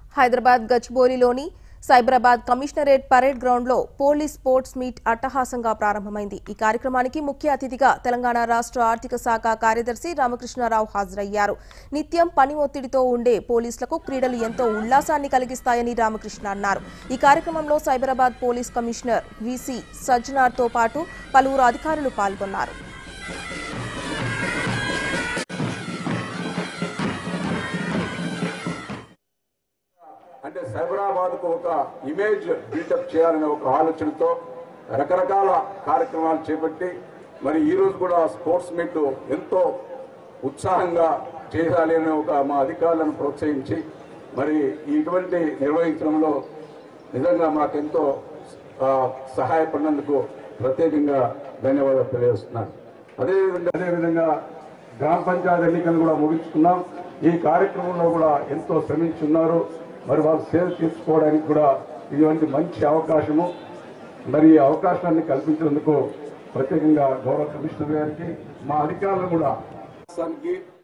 హైదరాబాద్ గచ్చిబౌలిలోని Cyberabad commissionerate parade గ్రౌండ్లో police sports meet అట్టహాసంగా ప్రారంభమైంది ఈ కార్యక్రమానికి ముఖ్య అతిథిగా తెలంగాణ రాష్ట్ర ఆర్థిక శాఖ కార్యదర్శి రామకృష్ణారావు హాజరయ్యారు నిత్యం పని ఒత్తిడితో ఉండే పోలీసులకు క్రీడలు ఎంతో ఉల్లాసాన్ని కలిగిస్తాయని రామకృష్ణ అన్నారు ఈ కార్యక్రమంలో సైబరాబాద్ పోలీస్ కమిషనర్ విసి సజ్జనార్తో పాటు పలువురు అధికారులు పాల్గొన్నారు అంటే సైబరాబాద్కు ఒక ఇమేజ్ బిల్డప్ చేయాలనే ఒక ఆలోచనతో రకరకాల కార్యక్రమాలు చేపట్టి మరి ఈ రోజు కూడా స్పోర్ట్స్ మీట్ ఎంతో ఉత్సాహంగా చేయాలి అనే ఒక మా అధికారులను ప్రోత్సహించి మరి ఇటువంటి నిర్వహించడంలో నిజంగా మాకెంతో ఆ, సహాయపడినందుకు ప్రత్యేకంగా ధన్యవాదాలు తెలియజేస్తున్నాను అదేవిధంగా అదేవిధంగా గ్రామ పంచాయతీ ఎన్నికలు కూడా ముగించుకున్నాం ఈ కార్యక్రమంలో కూడా ఎంతో శ్రమించున్నారు మరి వాళ్ళు సేవ తీర్చుకోవడానికి కూడా ఇటువంటి మంచి అవకాశము మరి ఈ అవకాశాన్ని కల్పించినందుకు ప్రత్యేకంగా గౌరవ కమిషనర్ గారికి మా అధికారులు కూడా రాష్ట్రానికి